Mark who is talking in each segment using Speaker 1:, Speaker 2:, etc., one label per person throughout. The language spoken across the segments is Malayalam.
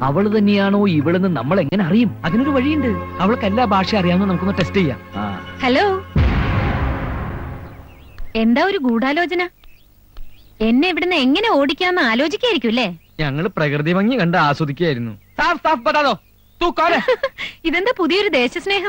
Speaker 1: അവള് തന്നെയാണോ ഇവളെന്ന് നമ്മൾ എങ്ങനെ അറിയും
Speaker 2: അതിനൊരു വഴിയുണ്ട് അവൾക്ക് എല്ലാ ഭാഷ അറിയാമെന്ന് നമുക്കൊന്ന് ടെസ്റ്റ് ചെയ്യാം
Speaker 1: ആ
Speaker 3: ഹലോ എന്താ ഒരു ഗൂഢാലോചന എന്നെ ഇവിടുന്ന് എങ്ങനെ ഓടിക്കാന്ന് ആലോചിക്കായിരിക്കും അല്ലേ
Speaker 2: ഞങ്ങൾ പ്രകൃതി ഭംഗി കണ്ട് ആസ്വദിക്കുകയായിരുന്നു സാഫ് സാഫ് ബതാദോ തൂ കോനെ
Speaker 3: ഇതെന്താ പുതിയൊരു ദേശസ്നേഹം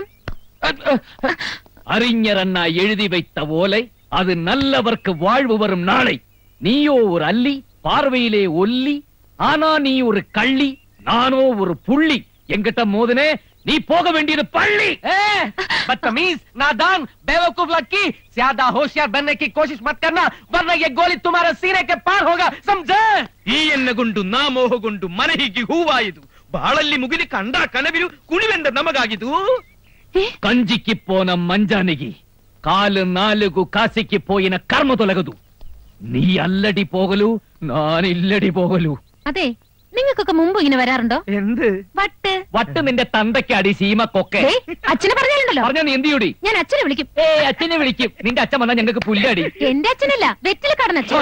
Speaker 1: அறிஞரண்ணா எழுதி வைத்த ஓலை அது நல்லவர்க்கு வாழ்வு வரும் நாளை நீயோ ஒரு அல்லி பார்வையிலே ஒல்லி ஆனா நீ ஒரு கள்ளி நானோ ஒரு புள்ளி எங்கிட்ட மோதுனே நீ போக வேண்டியது பள்ளி
Speaker 2: बदतमीज नादान बेवकूफ लड़की ज्यादा होशियार बनने की कोशिश मत करना वरना ये गोली तुम्हारे सीने के पार होगा समझे
Speaker 4: ಈ ಎನ್ನಗೊಂಡು ನಾ ಮೋಹಗೊಂಡು ಮನಹಿಗೆ ಹೂವಾಯಿತು ಬಾಳಲ್ಲಿ ಮುಗಿಲಿ ಕಂಡ ಕನವಿರು ಕುಣಿವೆಂದ ನಮಗಾಗಿದು
Speaker 1: కంజికి పోన మంజానికి కాలు నాలుగు కాసికి పోయిన కర్మ తొలగదు നീ അല്ലടി പോകലു ഞാൻ ഇല്ലടി പോകലു
Speaker 3: അതെ നിങ്ങൾക്കൊക്കെ മുമ്പ് ഇങ്ങനെ വരാറുണ്ടോ
Speaker 2: എന്ത്
Speaker 3: വട്ട്
Speaker 1: വട്ട് നിന്റെ തന്തയ്ക്കടി സീമക്കൊക്കെ
Speaker 3: ദേ, അച്ഛനെ പറഞ്ഞാലുണ്ടല്ലോ
Speaker 1: പറഞ്ഞ നീ എന്ത് ചെയ്യൂടി
Speaker 3: ഞാൻ അച്ഛനെ വിളിക്കും
Speaker 1: ഏ അച്ഛനെ വിളിക്കും നിന്റെ അച്ഛൻ വന്നാൽ ഞങ്ങൾക്ക് പുല്ലടി
Speaker 3: എന്റെ അച്ഛനല്ല വെറ്റില കടന്നച്ഛൻ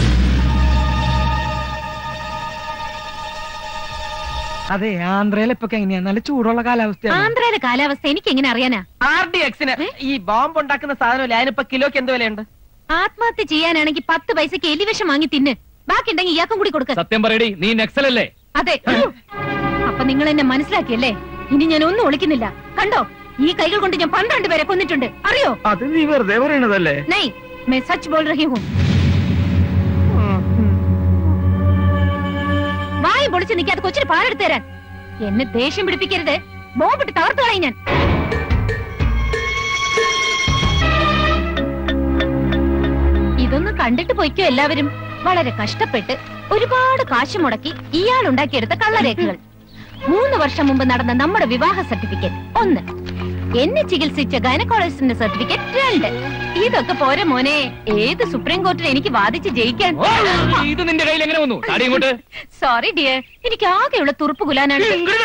Speaker 2: അതെ ആന്ധ്രയിൽ ഇപ്പൊ എങ്ങനെയാ നല്ല ചൂടുള്ള കാലാവസ്ഥയാണ്
Speaker 3: ആന്ധ്രയിലെ കാലാവസ്ഥ എനിക്ക് എങ്ങനെ അറിയാനാ
Speaker 2: ആർ ഡി എക്സിന് ഈ ബോംബ് ഉണ്ടാക്കുന്ന സാധനമല്ലേ അതിനിപ്പോ കിലോക്ക് എന്ത് വിലയുണ്ട്
Speaker 3: ആത്മഹത്യ ചെയ്യാനാണെങ്കിൽ പത്ത് പൈസക്ക് എലിവിഷം വാങ്ങി തിന്ന് ബാക്കി ഉണ്ടെങ്കിൽ ഇയാൾക്കും കൂടി കൊടുക്ക
Speaker 1: സത്യം പറയടി നീ നക്സലല്ലേ
Speaker 3: അതെ അപ്പൊ നിങ്ങൾ എന്നെ മനസ്സിലാക്കിയല്ലേ ഇനി ഞാൻ ഒന്നും ഒളിക്കുന്നില്ല കണ്ടോ ഈ കൈകൾ കൊണ്ട് ഞാൻ പന്ത്രണ്ട് പേരെ കൊന്നിട്ടുണ്ട് അറിയോ
Speaker 2: അത് നീ വെറുതെ പറയണതല്ലേ
Speaker 3: നൈ मैं सच बोल रही हूँ വായി പൊളിച്ച് നിൽക്കാതെ കൊച്ചിന് പാലെടുത്ത് തരാൻ എന്നെ ദേഷ്യം പിടിപ്പിക്കരുത് ബോംബിട്ട് തകർത്തു കളയും ഞാൻ ഇതൊന്ന് കണ്ടിട്ട് പൊയ്ക്കോ എല്ലാവരും വളരെ കഷ്ടപ്പെട്ട് ഒരുപാട് കാശ് മുടക്കി ഇയാൾ ഉണ്ടാക്കിയെടുത്ത കള്ളരേഖകൾ മൂന്ന് വർഷം മുമ്പ് നടന്ന നമ്മുടെ വിവാഹ സർട്ടിഫിക്കറ്റ് ഒന്ന് എന്നെ ചികിത്സിച്ച ഗൈനക്കോളജിസ്റ്റിന്റെ സർട്ടിഫിക്കറ്റ് രണ്ട് ഇതൊക്കെ പോരെ മോനെ ഏത് സുപ്രീം കോർട്ടിൽ എനിക്ക് വാദിച്ച് ജയിക്കാൻ
Speaker 1: ഓ, ഇത് നിന്റെ കയ്യിൽ എങ്ങനെ വന്നു താടി ഇങ്ങോട്ട്
Speaker 3: സോറി ഡിയർ എനിക്ക് ആകെയുള്ള തുറുപ്പ് കുലാനാണ്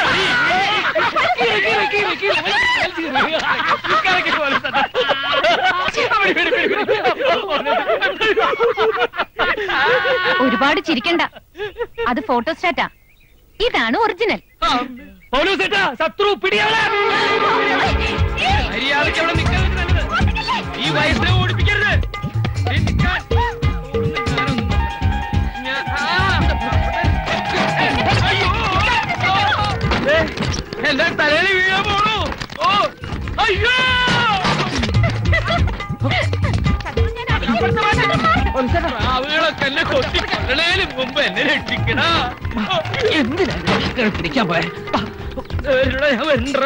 Speaker 3: ഒരുപാട് ചിരിക്കണ്ട അത് ഫോട്ടോസ്റ്റാറ്റാ ഇതാണ് ഒറിജിനൽ
Speaker 1: പോലീസേട്ടാ ശത്രു പിടിയാളെ
Speaker 4: മര്യാദയ്ക്ക് അവിടെ നിൽക്കുന്നത് നല്ലത് ഈ വയസ്സിനെ ഓടിപ്പിക്കരുത് ഏയ് നിൽക്കാൻ. ഞാനൊന്നും- ഞാൻ- ആ. അയ്യോ. ഏ, എന്റെ തലയിൽ വീഴാൻ പോണു ഓ അയ്യോ പ്രാവുകളൊക്കെ എന്നെ കൊത്തി കൊല്ലണേലും മുമ്പ് എന്നെ രക്ഷിക്കണ
Speaker 1: എന്തിനാ പിടിക്കാൻ പോയ
Speaker 4: ഞാൻ വരണ്ടാ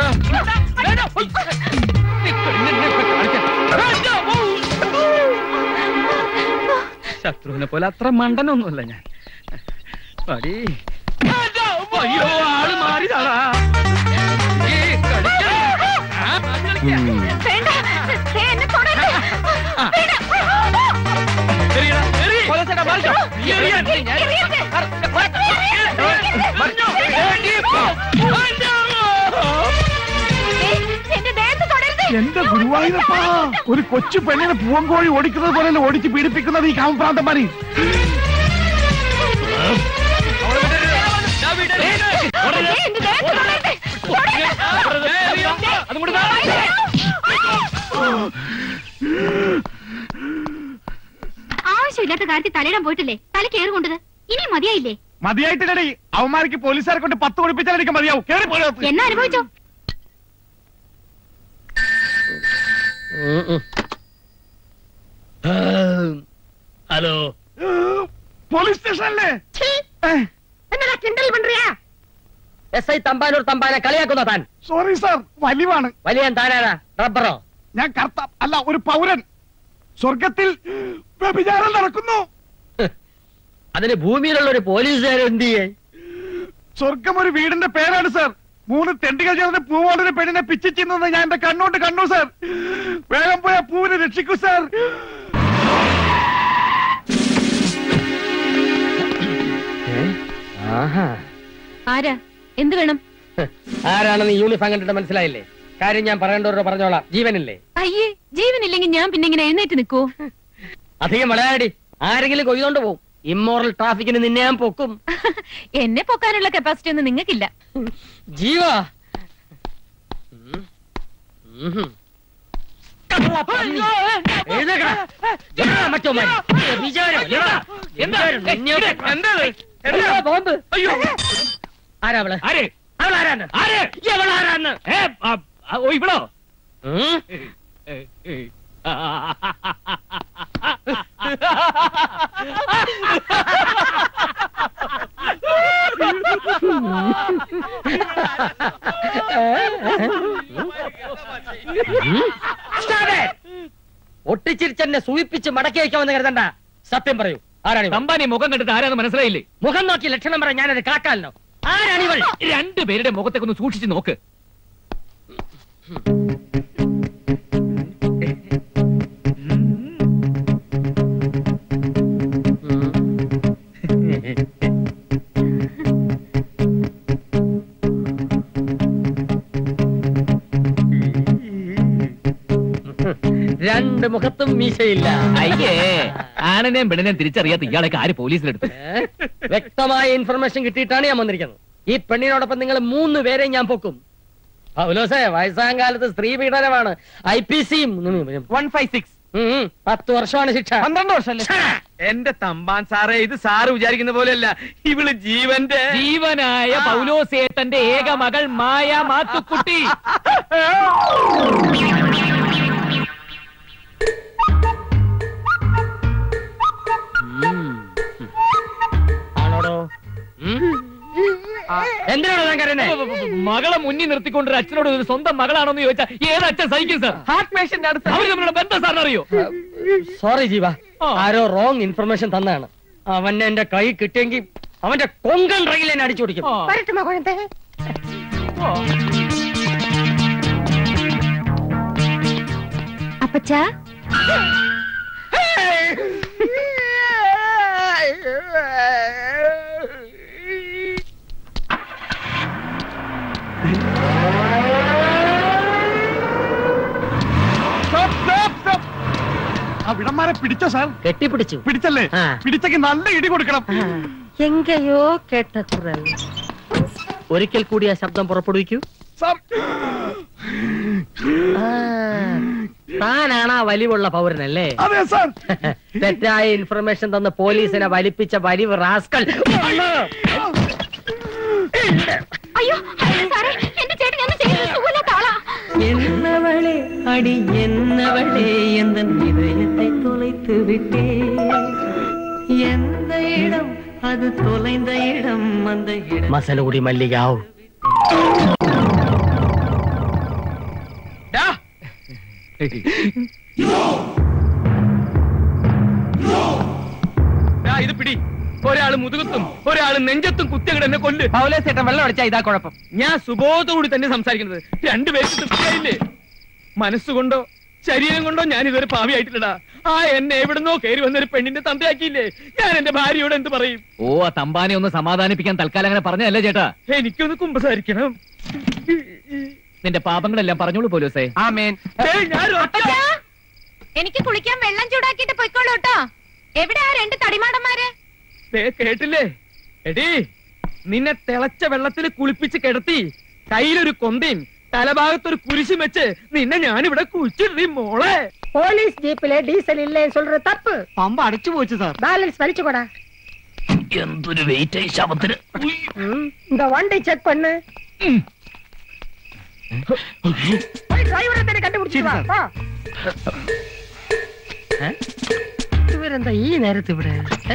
Speaker 2: ശത്രുവിനെ പോലെ അത്ര മണ്ടനൊന്നുമല്ല ഞാൻ പടി
Speaker 4: അയ്യോ ആള് മാറിയതാടാ ഏ, കളിക്കാൻ. ആ, കളിക്കാൻ.
Speaker 3: വേണ്ട ദേ, എന്നെ തൊടരുത്. വേണ്ട.
Speaker 4: എറിയടാ, എറി.
Speaker 2: പോലീസേട്ടാ, മാറിക്കോ.
Speaker 4: നീ എറിയാൻ.
Speaker 3: എറിയരുത്.
Speaker 4: മറിഞ്ഞോ. ഏടി പോ. അയ്യോ.
Speaker 3: ദേ, എന്റെ ദേഹത്ത് തൊടരുത്.
Speaker 5: എന്റെ ഗുരുവായൂരപ്പാ ഒരു കൊച്ചു പെണ്ണിനെ പൂവങ്കോഴി ഓടിക്കുന്നത് പോലെ ഓടിച്ച് പീഡിപ്പിക്കുന്നത് ഈ കാമപ്രാന്തന്മാരി
Speaker 4: അവളെ വിടരുത്. ഞാൻ വിടരുത്.
Speaker 3: ദേ, എന്റെ ദേഹത്ത് തൊടരുത്. തൊടരുത്.
Speaker 4: ഏ, എറിയാ.
Speaker 1: അതും കൂടെ താ.
Speaker 3: ആവശ്യമില്ലാത്ത കാര്യത്തിൽ തലയിടാൻ പോയിട്ടില്ലേ തല കയറി കൊണ്ടത് ഇനി മതിയായില്ലേ
Speaker 5: മതിയായിട്ടില്ലടി അവന്മാർക്ക് പോലീസുകാരെ കൊണ്ട് പത്ത് കുടിപ്പിച്ചാൽ എനിക്ക് മതിയാവും കേറി പോയോ
Speaker 3: എന്നാ അനുഭവിച്ചോ
Speaker 1: ഹലോ
Speaker 5: പോലീസ് സ്റ്റേഷനല്ലേ ഏ,
Speaker 3: എന്നടാ കിണ്ടൽ പண்றியா
Speaker 2: എസ് ഐ തമ്പാനൂർ തമ്പാനെ കളിയാക്കുന്ന താൻ
Speaker 5: സോറി സാർ വലിവാണ്
Speaker 2: വലിയ താനാരാ റബ്ബറോ
Speaker 5: ഞാൻ കർത്ത അല്ല ഒരു പൗരൻ സ്വർഗത്തിൽ വ്യഭിചാരം നടക്കുന്നു
Speaker 2: അതിന് ഭൂമിയിലുള്ള ഒരു പോലീസുകാരൻ എന്ത് ചെയ്യേ
Speaker 5: സ്വർഗം ഒരു വീടിന്റെ പേരാണ് സാർ മൂന്ന് തെണ്ടികൾ ചേർന്ന് പൂവോടൊരു പെണ്ണിനെ പിച്ചു ചെയ്യുന്നത് ഞാൻ എന്റെ കണ്ണോട്ട് കണ്ടു സാർ വേഗം പോയ പൂവിനെ രക്ഷിക്കൂ സാർ
Speaker 3: ആരാ എന്ത് വേണം
Speaker 2: ആരാണെന്ന് യൂണിഫോം കണ്ടിട്ട് മനസ്സിലായില്ലേ കാര്യം ഞാൻ പറയേണ്ടവരോട് പറഞ്ഞോളാം ജീവനില്ലേ
Speaker 3: അയ്യേ ജീവനില്ലെങ്കിൽ ഞാൻ പിന്നെ ഇങ്ങനെ എഴുന്നേറ്റ് നിൽക്കൂ
Speaker 2: അധികം വിളയാടി ആരെങ്കിലും കൊയ്തോണ്ട് പോവും
Speaker 6: ഇമ്മോറൽ ട്രാഫിക്കിന് നിന്നെ ഞാൻ പൊക്കും
Speaker 3: എന്നെ പൊക്കാനുള്ള കപ്പാസിറ്റി ഒന്നും നിങ്ങൾക്കില്ല
Speaker 6: ജീവ ഉം. ഉം. കള്ള പന്നി. എഴുന്നേക്കടാ. എടാ മറ്റോമാരി. വിചാരം, എടാ. വിചാരം, നിന്നെയൊക്കെ- എടാ, ബോംബ്.
Speaker 1: അയ്യോ
Speaker 6: ആരാ അവള്
Speaker 1: ആരെ
Speaker 6: അവളാരാന്ന്
Speaker 1: ആരെ
Speaker 6: എവളാരാന്ന്
Speaker 1: ഏ, ആ, ആ, ഓ ഇവിടോ
Speaker 6: ഉം?
Speaker 1: ഏ, ഏ, ആ,
Speaker 6: Stop it! ഒട്ടിച്ചിരിച്ചെന്നെ സൂയിപ്പിച്ച് മടക്കി വയ്ക്കാമെന്ന് കരുതണ്ട സത്യം പറയൂ ആരാണ്
Speaker 1: തമ്പാനി മുഖം കണ്ടിട്ട് ആരാന്ന് മനസ്സിലായില്ലേ
Speaker 6: മുഖം നോക്കി ലക്ഷണം പറയാൻ ഞാനത് കാക്കാലോ ആരാണിവൾ
Speaker 1: രണ്ടുപേരുടെ മുഖത്തേക്ക് ഒന്ന് സൂക്ഷിച്ചു നോക്ക്
Speaker 6: രണ്ട് മുഖത്തും മീശയില്ല
Speaker 1: അയ്യേ ആനനെയും പെണ്ണിനെയും തിരിച്ചറിയാത്ത ഇയാളൊക്കെ ആര് പോലീസിലെടുത്തു
Speaker 6: ഏ? വ്യക്തമായ ഇൻഫർമേഷൻ കിട്ടിയിട്ടാണ് ഞാൻ വന്നിരിക്കുന്നത് ഈ പെണ്ണിനോടൊപ്പം നിങ്ങൾ മൂന്ന് പേരെയും ഞാൻ പൊക്കും പൗലോസേ വയസ്സാം കാലത്ത് സ്ത്രീ പീഡനമാണ് ഐ പി സിയും
Speaker 2: വൺ ഫൈവ് സിക്സ്
Speaker 6: പത്ത് വർഷമാണ് ശിക്ഷ
Speaker 2: പന്ത്രണ്ട് വർഷമല്ലേ
Speaker 4: എന്റെ തമ്പാൻ സാറേ ഇത് സാറ് വിചാരിക്കുന്ന പോലെയല്ല ഇവള് ജീവന്റെ
Speaker 1: ജീവനായ പൗലോസേട്ടന്റെ ഏക മകൾ മായ മാത്തുക്കുട്ടി
Speaker 6: ആണോടോ എന്തിനാണോ ഞാൻ കരുന്നേ
Speaker 1: മകളെ മുന്നിൽ നിർത്തിക്കൊണ്ട് ഒരു അച്ഛനോട് ഒരു സ്വന്തം മകളാണോന്ന് ചോദിച്ചാൽ ഏത് അച്ഛൻ സഹിക്കും സാർ
Speaker 2: ഹാർട്ട് പേഷ്യന്റ് അടുത്ത്
Speaker 1: അവർ തമ്മിലുള്ള ബന്ധം സാറിന് അറിയോ
Speaker 6: സോറി ജീവ
Speaker 1: ആ.
Speaker 6: ആരോ റോങ് ഇൻഫർമേഷൻ തന്നാണ് അവൻ എന്റെ കൈ കിട്ടിയെങ്കിൽ അവന്റെ കൊങ്കൺ റെയിൽ എന്നെ അടിച്ചു പിടിക്കും
Speaker 1: ആ.
Speaker 6: വരട്ടുമോ കുഴന്തേ
Speaker 3: അപ്പച്ചാ
Speaker 5: Stop, stop, stop. ആ വിടന്മാരെ പിടിച്ചോ സാർ
Speaker 6: കെട്ടിപ്പിടിച്ചു
Speaker 5: പിടിച്ചല്ലേ
Speaker 6: ആ.
Speaker 5: പിടിച്ചെങ്കിൽ നല്ല ഇടി കൊടുക്കണം
Speaker 6: എങ്കയോ കേട്ട കുറൽ ഒരിക്കൽ കൂടി ആ ശബ്ദം പുറപ്പെടുവിക്കൂ
Speaker 5: സാർ
Speaker 6: ആ, താനാണ് ആ വലിവുള്ള പൗരനല്ലേ
Speaker 5: അതെ സാർ
Speaker 6: തെറ്റായ ഇൻഫർമേഷൻ തന്ന് പോലീസിനെ വലിപ്പിച്ച വലിവ് റാസ്കൽ
Speaker 3: അയ്യോ അയ്യോ, സാറേ എന്റെ ചേട്ടൻ ഒന്നും ചെയ്യുന്നത് സുഖമില്ലാത്ത ആളാ
Speaker 6: എന്നവളെ അടി എന്നവളെ എந்த இதயத்தை தொலைத்து விட்டே எந்த இடம் அது தொலைந்த இடம் அந்த இடம் മസനഗുടി മല്ലികാവ്
Speaker 4: ദാ ഇത് പിടി ഒരാള് മുതുകത്തും ഒരാള് നെഞ്ചത്തും കുത്തിയങ്ങട് എന്നെ കൊല്ല്
Speaker 2: പൗലേസേട്ടൻ വെള്ളം അടിച്ചാ ഇതാ കുഴപ്പം
Speaker 4: ഞാൻ സുബോധത്തോടി തന്നെ സംസാരിക്കുന്നത് രണ്ടുപേർക്ക് തൃപ്തിയായില്ലേ മനസ്സുകൊണ്ടോ ശരീരം കൊണ്ടോ ഞാൻ ഇതുവരെ പാവിയായിട്ടില്ലടാ ആ എന്നെ എവിടുന്നോ കയറി വന്നൊരു പെണ്ണിന്റെ തന്തയാക്കിയില്ലേ ഞാൻ എന്റെ ഭാര്യയോട് എന്ത് പറയും
Speaker 1: ഓ ആ തമ്പാനെ ഒന്ന് സമാധാനിപ്പിക്കാൻ തൽക്കാലം അങ്ങനെ പറഞ്ഞതല്ലേ ചേട്ടാ
Speaker 4: എനിക്കൊന്ന് കുമ്പസാരിക്കണം
Speaker 1: നിന്റെ പാപങ്ങളെല്ലാം പറഞ്ഞോളൂ പോലീസേ
Speaker 2: ആമേൻ
Speaker 4: ഏയ്, ഞാൻ ഒറ്റ-
Speaker 3: എനിക്ക് കുളിക്കാൻ വെള്ളം ചൂടാക്കിയിട്ട് പൊയ്ക്കോളൂ കേട്ടോ എവിടെ ആ രണ്ട് തടിമാടന്മാര്
Speaker 4: ദേ, കേട്ടില്ലേ എടി നിന്നെ തിളച്ച വെള്ളത്തിൽ കുളിപ്പിച്ച് കിടത്തി കയ്യിലൊരു കൊന്തയും തലഭാഗത്തൊരു കുരിശും വെച്ച് നിന്നെ ഞാനിവിടെ കുഴിച്ചിടീ മോളെ
Speaker 6: போலீஸ் ஜீப்ல டீசல் இல்லைன்னு சொல்ற தப்பு
Speaker 2: പമ്പ അടിച്ചു പോച്ചു സാർ
Speaker 6: பேலன்ஸ் வலிச்சு கூட
Speaker 1: എന്തൊരു വെയിറ്റ് ശവത്തിന്
Speaker 6: இந்த வண்டி செக் பண்ணு டிரைவரை തന്നെ കണ്ടുപിടിച്ചു ഇവരെന്താ ഈ നേരത്ത് ഇവിടെ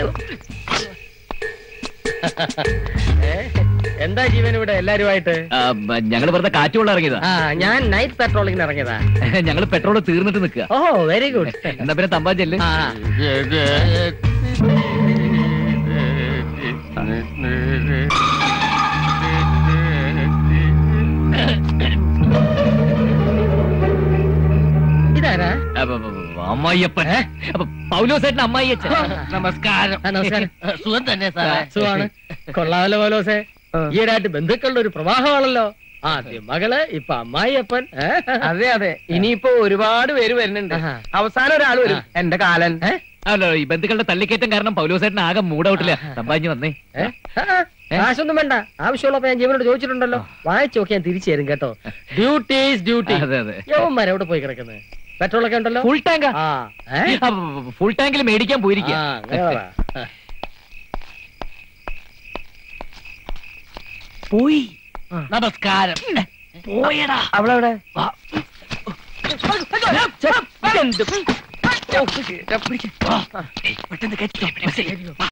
Speaker 6: എന്താ ജീവൻ ഇവിടെ എല്ലാരുമായിട്ട്
Speaker 1: ഞങ്ങൾ വെറുതെ കാറ്റുള്ള ഇറങ്ങിയതാ
Speaker 6: ആ ഞാൻ നൈറ്റ് പെട്രോളിങ്ങിന് ഇറങ്ങിയതാ
Speaker 1: ഞങ്ങൾ പെട്രോൾ തീർന്നിട്ട് നിൽക്കുക
Speaker 6: ഓ വെരി ഗുഡ്
Speaker 1: എന്നാ പിന്നെ തമ്പാൻ ചെല്ല്
Speaker 6: ആ ഇതാരാ
Speaker 1: അപ്പൊ, അപ്പൊ, അമ്മായിയപ്പൻ അപ്പൊ പൗലോസേട്ടൻ അമ്മായിയച്ഛൻ
Speaker 2: നമസ്കാരം
Speaker 6: ആ, നമസ്കാരം
Speaker 2: സുഖം തന്നെ
Speaker 6: സുഖമാണ് കൊള്ളാമല്ലോ പോലോസെ ഈയിടായിട്ട് ബന്ധുക്കളുടെ ഒരു പ്രവാഹമാണല്ലോ ആദ്യം മകള് ഇപ്പൊ അമ്മായിയപ്പൻ ഏ?
Speaker 2: അതെ അതെ ഇനിയിപ്പോ ഒരുപാട് പേര് വരുന്നുണ്ട്
Speaker 6: ആഹാ.
Speaker 2: അവസാനം ഒരാൾ വരും എന്റെ കാലൻ
Speaker 1: അല്ല ഈ ബന്ധുക്കളുടെ തള്ളിക്കയറ്റം കാരണം പൗലോസേട്ടൻ ആകെ മൂടൗട്ടില്ല തമ്പാഞ്ഞു വന്നേ
Speaker 6: ഏ? ആ, ആ, കാശൊന്നും വേണ്ട ആവശ്യമുള്ളപ്പോ ഞാൻ ജീവനോട് ചോദിച്ചിട്ടുണ്ടല്ലോ വായിച്ചു നോക്കി ഞാൻ തിരിച്ചു തരും കേട്ടോ ഡ്യൂട്ടി ഡ്യൂട്ടി
Speaker 1: അതെ അതെ
Speaker 6: യവന്മാർ എവിടെ പോയി കിടക്കുന്നത് പെട്രോൾ ഒക്കെ ഉണ്ടല്ലോ
Speaker 1: ഫുൾ ടാങ്കാ
Speaker 6: ആ ഏ?
Speaker 1: ഫുൾ ടാങ്കിൽ മേടിക്കാൻ
Speaker 6: ആ,
Speaker 1: പോയിരിക്കുക
Speaker 6: അങ്ങനെ പറ. ആ.
Speaker 1: പോയി നമസ്കാരം പോയടാ
Speaker 6: അവളെവിടെ
Speaker 1: എന്ത്? ഓ, പിടിക്ക്. വാ. ഏയ്, പെട്ടെന്ന് കയറ്റിക്കോ. ബസ്സിൽ. വാ.